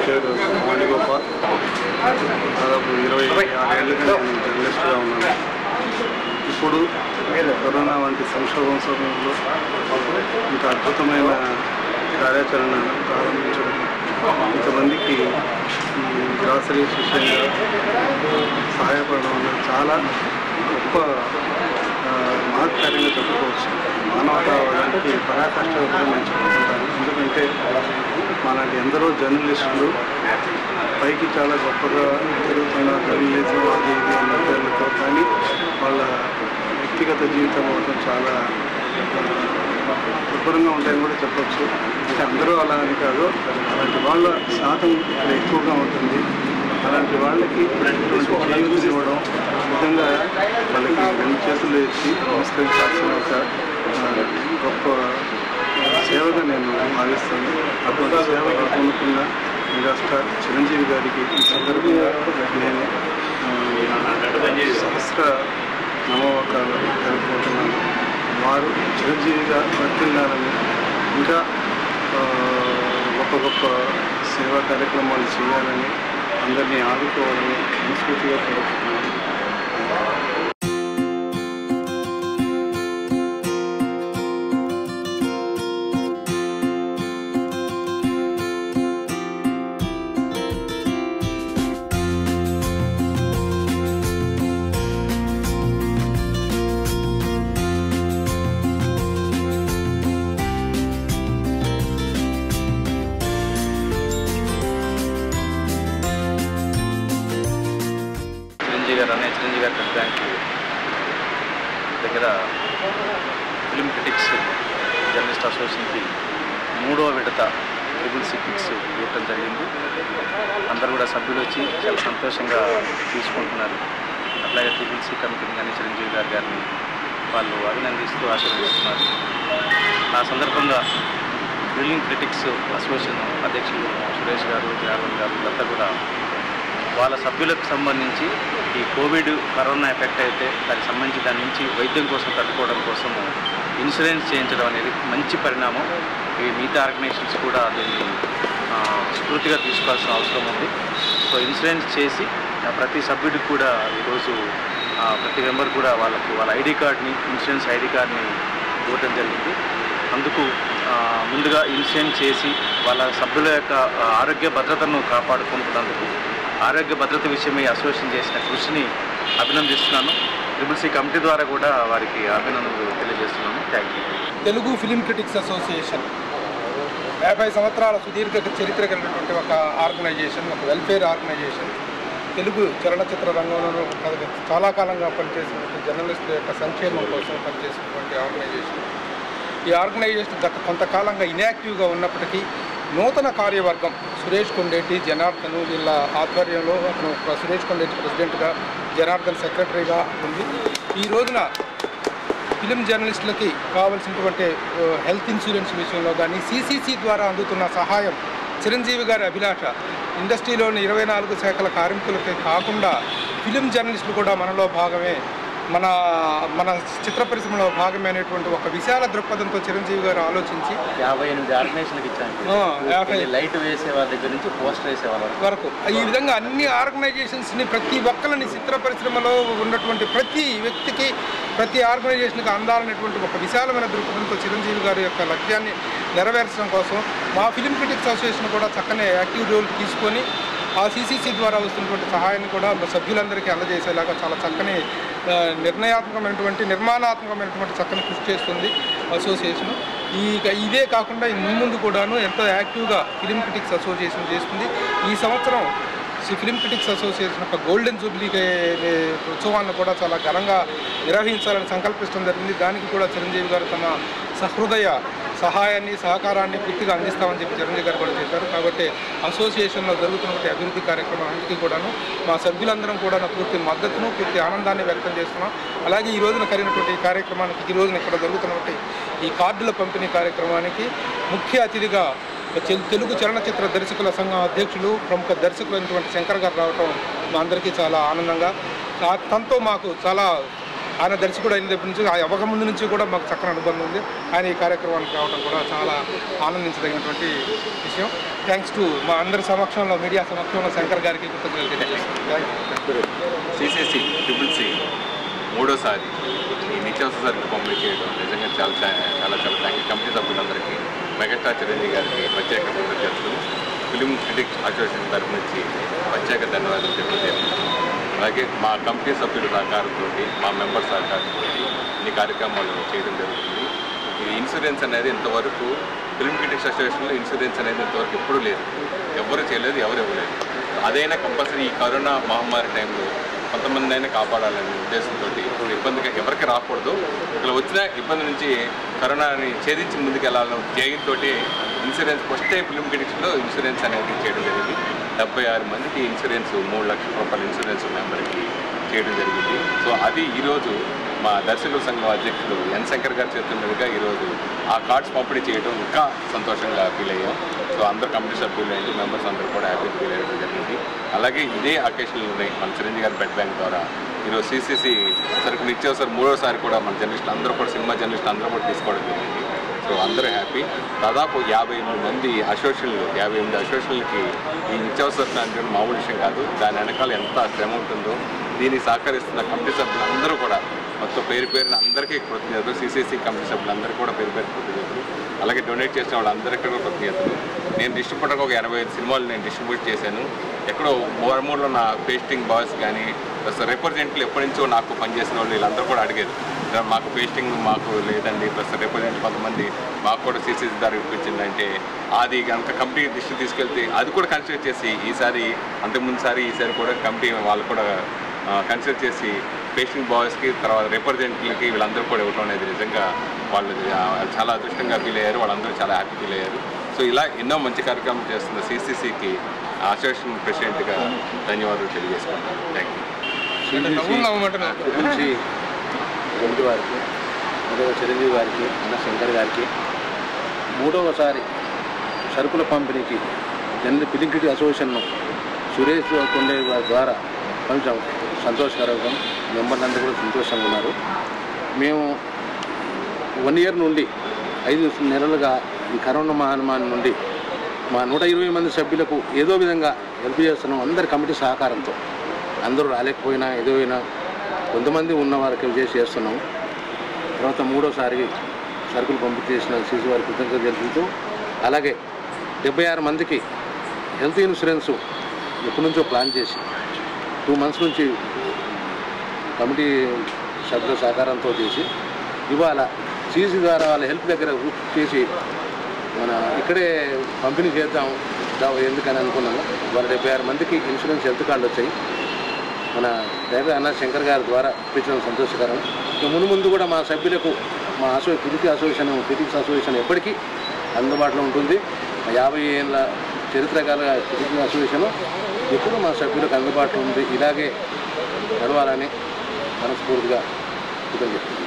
పేరు వేణుగోపాల్ దాదాపు ఇరవై ఆరేళ్ళుగా నేను జర్నలిస్ట్గా ఉన్నాను ఇప్పుడు కరోనా వంటి సంక్షోభం సమయంలో ఇంత అద్భుతమైన కార్యాచరణను ప్రారంభించడం ఇంతమందికి ఈ గ్రాసరీస్ విషయంగా సహాయపడడం అనేది చాలా గొప్ప ఆ, మహత్కార్యంగా చెప్పుకోవచ్చు మానవతావాదానికి పరాకాష్ఠగా కూడా నేను చెప్పుకుంటాను ఎందుకంటే మనకి ఎందరో జర్నలిస్టులు పైకి చాలా గొప్పగా తిరుగుతున్న జర్నలిజం అది ఇది అన్న పేర్లతో కానీ వాళ్ళ వ్యక్తిగత జీవితం మాత్రం చాలా ఆ, దుర్భరంగా ఉంటాయని కూడా చెప్పొచ్చు అంటే అందరూ అలా అని కాదు అలాంటి వాళ్ళ శాతం ఇక్కడ ఎక్కువగా ఉంటుంది అలాంటి వాళ్ళకి ఇటువంటి జీవితం ఇవ్వడం నిజంగా వాళ్ళకి రెండు చేతులు ఎత్తి నమస్కరించాల్సిన ఒక ఆ, గొప్ప సేవగా నేను భావిస్తాను అటువంటి సేవకు పూనుకున్న మెగాస్టార్ చిరంజీవి గారికి ఈ సందర్భంగా నేను ఆ, సహస్ర నమోకాలు తెలుపుకుంటున్నాను వారు చిరంజీవిగా వర్తిల్లాలని ఇంకా ఆ, గొప్ప గొప్ప సేవా కార్యక్రమాలు చేయాలని అందరినీ ఆదుకోవాలని మనస్ఫూర్తిగా కోరుకుంటున్నాను చిరంజీవి గారు అన్నయ్య చిరంజీవి గారి బ్లడ్ బ్యాంక్ దగ్గర ఫిలిం క్రిటిక్స్ జర్నలిస్ట్ అసోసియేషన్కి మూడవ విడత ట్రిపుల్ సి కిట్స్ ఇవ్వటం జరిగింది అందరూ కూడా సభ్యులు వచ్చి చాలా సంతోషంగా తీసుకుంటున్నారు అట్లాగే ట్రిపుల్ సి కమిటీని కానీ చిరంజీవి గారి గారిని వాళ్ళు అభినందిస్తూ ఆశీర్వదిస్తున్నారు ఆ సందర్భంగా థ్రిల్లింగ్ క్రిటిక్స్ అసోసియేషన్ అధ్యక్షులు సురేష్ గారు జనార్దన్ గారు వీళ్ళంతా కూడా వాళ్ళ సభ్యులకు సంబంధించి ఈ కోవిడ్ కరోనా ఎఫెక్ట్ అయితే దానికి సంబంధించి దాని నుంచి వైద్యం కోసం తట్టుకోవడం కోసం ఇన్సూరెన్స్ చేయించడం అనేది మంచి పరిణామం ఈ మిగతా ఆర్గనైజేషన్స్ కూడా దీన్ని ఆ, స్ఫూర్తిగా తీసుకోవాల్సిన అవసరం ఉంది సో ఇన్సూరెన్స్ చేసి ఆ, ప్రతి సభ్యుడికి కూడా ఈరోజు ఆ, ప్రతి మెంబర్ కూడా వాళ్ళకు వాళ్ళ ఐడి కార్డ్ని ఇన్సూరెన్స్ ఐడి కార్డ్ని ఇవ్వటం జరిగింది అందుకు ఆ, ముందుగా ఇన్సూరెన్స్ చేసి వాళ్ళ సభ్యుల యొక్క ఆ, ఆరోగ్య భద్రతను కాపాడుకుంటున్నందుకు ఆరోగ్య భద్రత విషయమై అసోసియేషన్ చేసిన కృషిని అభినందిస్తున్నాను ట్రిపుల్ సి కమిటీ ద్వారా కూడా వారికి అభినందనలు తెలియజేస్తున్నాను thank you Telugu film critics association యాభై సంవత్సరాల సుదీర్ఘ చరిత్ర కలిగినటువంటి ఒక ఆర్గనైజేషన్ ఒక వెల్ఫేర్ ఆర్గనైజేషన్ తెలుగు చలనచిత్ర రంగంలో చాలా కాలంగా పనిచేసినటువంటి జర్నలిస్టుల యొక్క సంక్షేమం కోసం పనిచేసినటువంటి ఆర్గనైజేషన్ ఈ ఆర్గనైజేషన్ గత కొంతకాలంగా ఇన్యాక్టివ్గా ఉన్నప్పటికీ నూతన కార్యవర్గం సురేష్ కొండేటి జనార్దన్ వీళ్ళ ఆధ్వర్యంలో అతను ఒక సురేష్ కొండేటి ప్రెసిడెంట్గా జనార్దన్ సెక్రటరీగా ఉంది ఈ రోజున ఫిలిం జర్నలిస్టులకి కావాల్సినటువంటి ఆ, హెల్త్ ఇన్సూరెన్స్ విషయంలో కానీ సిసిసి ద్వారా అందుతున్న సహాయం చిరంజీవి గారి అభిలాష ఇండస్ట్రీలోని ఇరవై నాలుగు శాఖల కార్మికులకి కాకుండా ఫిలిం జర్నలిస్టులు కూడా మనలో భాగమే మన మన చిత్ర పరిశ్రమలో భాగమే అనేటువంటి ఒక విశాల దృక్పథంతో చిరంజీవి గారు ఆలోచించి యాభై ఎనిమిది ఆర్గనైజేషన్కి ఇచ్చాను ఆ, యాభై లైట్ వేసే వాళ్ళ దగ్గర నుంచి పోస్టర్ వేసే వాళ్ళ వరకు. వరకు ఈ విధంగా అన్ని ఆర్గనైజేషన్స్ని ప్రతి ఒక్కరిని చిత్ర పరిశ్రమలో ఉన్నటువంటి ప్రతి వ్యక్తికి ప్రతి ఆర్గనైజేషన్కి అందాలనేటువంటి ఒక విశాలమైన దృక్పథంతో చిరంజీవి గారి యొక్క లక్ష్యాన్ని నెరవేర్చడం కోసం మా ఫిలిం క్రిటిక్స్ అసోసియేషన్ కూడా చక్కనే యాక్టివ్ రోల్ తీసుకొని ఆ సీసీసీ ద్వారా వస్తున్నటువంటి సహాయాన్ని కూడా మా సభ్యులందరికీ అందజేసేలాగా చాలా చక్కని ఆ, నిర్ణయాత్మకమైనటువంటి నిర్మాణాత్మకమైనటువంటి చక్కని కృషి చేస్తుంది అసోసియేషన్ ఈ ఇదే కాకుండా ఈ ముందు కూడాను ఎంతో యాక్టివ్గా ఫిలిం క్రిటిక్స్ అసోసియేషన్ చేస్తుంది ఈ సంవత్సరం శ్రీ ఫిలిం క్రిటిక్స్ అసోసియేషన్ యొక్క గోల్డెన్ జూబ్లీ ఉత్సవాలను కూడా చాలా ఘనంగా నిర్వహించాలని సంకల్పించడం జరిగింది దానికి కూడా చిరంజీవి గారు తమ సహృదయ సహాయాన్ని సహకారాన్ని పూర్తిగా అందిస్తామని చెప్పి చిరంజీవి గారు కూడా చెప్పారు కాబట్టి అసోసియేషన్లో జరుగుతున్నటువంటి అభివృద్ధి కార్యక్రమాలన్నిటికీ కూడాను మా సభ్యులందరం కూడా పూర్తి మద్దతును పూర్తి ఆనందాన్ని వ్యక్తం చేస్తున్నాం అలాగే ఈ రోజున కలిగినటువంటి ఈ కార్యక్రమానికి ఈ రోజున ఇక్కడ జరుగుతున్నటువంటి ఈ కార్డుల పంపిణీ కార్యక్రమానికి ముఖ్య అతిథిగా తెలు- తెలుగు చలనచిత్ర దర్శకుల సంఘం అధ్యక్షులు ప్రముఖ దర్శకులైనటువంటి శంకర్ గారు రావటం మా అందరికీ చాలా ఆనందంగా ఆ- తనతో మాకు చాలా ఆయన దర్శకుడు అయిన దగ్గర నుంచి ఆ అవ్వక ముందు నుంచి కూడా మాకు చక్కని అనుబంధం ఉంది ఆయన ఈ కార్యక్రమానికి రావడం కూడా చాలా ఆనందించదగినటువంటి విషయం థ్యాంక్స్ టు మా అందరి సమక్షంలో మీడియా సమక్షంలో శంకర్ గారికి కృతజ్ఞతలు తెలియజేస్తున్నాను thank you CCC triple C మూడోసారి ఈ నిత్యావసర సరుకు పంపిణీ చేయడం నిజంగా చాలా చాలా చాలా చాలా థ్యాంక్ యూ కమిటీ సభ్యులందరికీ మెగాస్టార్ చిరంజీవి గారికి ప్రత్యేక కృతజ్ఞతలు ఫిలిం క్రిటిక్స్ అసోసియేషన్ తరఫు నుంచి ప్రత్యేక ధన్యవాదాలు తెలియజేస్తున్నాను అలాగే మా కమిటీ సభ్యుల సహకారంతో మా మెంబర్ సహకారంతో ఈ కార్యక్రమాలు చేయడం జరుగుతుంది ఈ ఇన్సూరెన్స్ అనేది ఇంతవరకు ఫిల్మ్ క్రిటిక్స్ అసోసియేషన్లో ఇన్సూరెన్స్ అనేది ఇంతవరకు ఎప్పుడూ లేదు ఎవరు చేయలేదు ఎవరు ఇవ్వలేదు అదైనా కంపల్సరీ ఈ కరోనా మహమ్మారి టైంలో కొంతమంది అయినా కాపాడాలనే ఉద్దేశంతో ఇప్పుడు ఇబ్బందిగా ఎవరికి రాకూడదు ఇక్కడ వచ్చిన ఇబ్బంది నుంచి కరోనాని ఛేదించి ముందుకు వెళ్ళాలన్న ధ్యేయంతో ఇన్సూరెన్స్ ఫస్ట్ టైం ఫిల్మ్ క్రిటిక్స్లో ఇన్సూరెన్స్ అనేది చేయడం జరిగింది డెబ్బై ఆరు మందికి ఇన్సూరెన్స్ మూడు లక్షల రూపాయల ఇన్సూరెన్స్ మెంబర్కి చేయడం జరిగింది సో అది ఈరోజు మా దర్శకుల సంఘం అధ్యక్షుడు ఎన్ శంకర్ గారి చేతుల మీదుగా ఈరోజు ఆ కార్డ్స్ పంపిణీ చేయడం ఇంకా సంతోషంగా ఫీల్ అయ్యాం సో అందరు కమిటీ సభ్యులు ఏంటి మెంబర్స్ అందరూ కూడా హ్యాపీ ఫీల్ అయ్యడం జరిగింది అలాగే ఇదే అకేషన్లోనే మన చిరంజీవి గారి బెడ్ బ్యాంక్ ద్వారా ఈరోజు సీసీసీ సరుకు నిత్యావసర మూడోసారి కూడా మన జర్నలిస్టులు అందరూ కూడా సినిమా జర్నలిస్టులు అందరూ కూడా తీసుకోవడం జరిగింది సో అందరూ హ్యాపీ దాదాపు యాభై ఎనిమిది మంది అసోసియేషన్లు యాభై ఎనిమిది అసోసియేషన్లకి ఈ నిత్యావసర అంటే మామూలు విషయం కాదు దాని వెనకాల ఎంత శ్రమ ఉంటుందో దీనికి సహకరిస్తున్న కమిటీ సభ్యులు అందరూ కూడా మొత్తం పేరు పేరున అందరికీ కృతజ్ఞతలు సిసిసి కమిటీ సభ్యులందరూ కూడా పేరు పేరు కృతజ్ఞతలు అలాగే డొనేట్ చేసిన వాళ్ళందరికీ కూడా కృతజ్ఞతలు నేను డిస్ట్రిబ్యూటర్గా ఒక ఎనభై ఐదు సినిమాలు నేను డిస్ట్రిబ్యూట్ చేశాను ఎక్కడో మూరమూరులో నా పేస్టింగ్ బాయ్స్ కానీ ప్లస్ రిప్రజెంట్లు ఎప్పటి నుంచో నాకు పనిచేసిన వాళ్ళు వీళ్ళందరూ కూడా అడిగారు "ఇలా మాకు పేస్టింగ్ మాకు లేదండి ప్లస్ రిప్రజెంట్ కొంతమంది మాకు కూడా సీసీసీ ద్వారా ఇప్పించిందంటే అది కనుక కమిటీ దృష్టి తీసుకెళ్తే అది కూడా కన్సిడర్ చేసి ఈసారి అంతకుముందుసారి ఈసారి కూడా కమిటీ వాళ్ళు కూడా కన్సిడర్ చేసి పేషెంట్ బాయ్స్కి తర్వాత రిప్రజెంట్లకి వీళ్ళందరూ కూడా ఇవ్వడం అనేది నిజంగా వాళ్ళు ఆ, చాలా అదృష్టంగా ఫీల్ అయ్యారు వాళ్ళందరూ చాలా హ్యాపీ ఫీల్ అయ్యారు సో ఇలా ఎన్నో మంచి కార్యక్రమాలు చేస్తున్న సీసీసీకి అసోసియేషన్ ప్రెసిడెంట్గా ధన్యవాదాలు తెలియజేసుకుంటాను థ్యాంక్ యూ అంటే నవ్వులు నవ్వమంటున్నాను గురించి గొంతు వారికి మూడవ చిరంజీవి గారికి అన్న శంకర్ గారికి మూడవసారి సరుకుల పంపిణీకి జనరల్ పిలింకిటి అసోసియేషన్ను సురేష్ కొండే గారి ద్వారా కొంచెం సంతోషకరంగా మెంబర్లందరూ కూడా సంతోషంగా ఉన్నారు మేము వన్ ఇయర్ నుండి ఐదు నెలలుగా ఈ కరోనా మహమ్మారి నుండి మా నూట ఇరవై మంది సభ్యులకు ఏదో విధంగా హెల్ప్ చేస్తున్నాం అందరి కమిటీ సహకారంతో అందరూ రాలేకపోయినా ఏదో అయినా కొంతమంది ఉన్న వారికి చేసి చేస్తున్నాం తర్వాత మూడోసారి సరుకులు పంపిణీ చేసిన శిశు వారి కృతజ్ఞత తెలుపుతూ అలాగే డెబ్బై ఆరు మందికి హెల్త్ ఇన్సూరెన్స్ ఎప్పటి నుంచో ప్లాన్ చేసి టూ మంత్స్ నుంచి కమిటీ సభ్యుల సహకారంతో చేసి ఇవాళ సీసీ ద్వారా వాళ్ళ హెల్ప్ దగ్గర గ్రూప్ చేసి మన ఇక్కడే పంపిణీ చేద్దాం దా- ఎందుకని అనుకున్నాము వాళ్ళ డెబ్బై ఆరు మందికి ఇన్సూరెన్స్ హెల్త్ కార్డులు వచ్చాయి మన డైరెక్టర్ అన్న శంకర్ గారి ద్వారా ఇప్పించడం సంతోషకరం ఇక ముందు ముందు కూడా మా సభ్యులకు మా అసో క్రిటిక్ అసోసియేషన్ క్రిటిక్స్ అసోసియేషన్ ఎప్పటికీ అందుబాటులో ఉంటుంది మా యాభై ఏళ్ళ చరిత్ర గల క్రిటిక్ అసోసియేషన్ ఎప్పుడు మా సభ్యులకు అందుబాటులో ఉంది ఇలాగే నడవాలని మనస్ఫూర్తిగా కృతజ్ఞతలు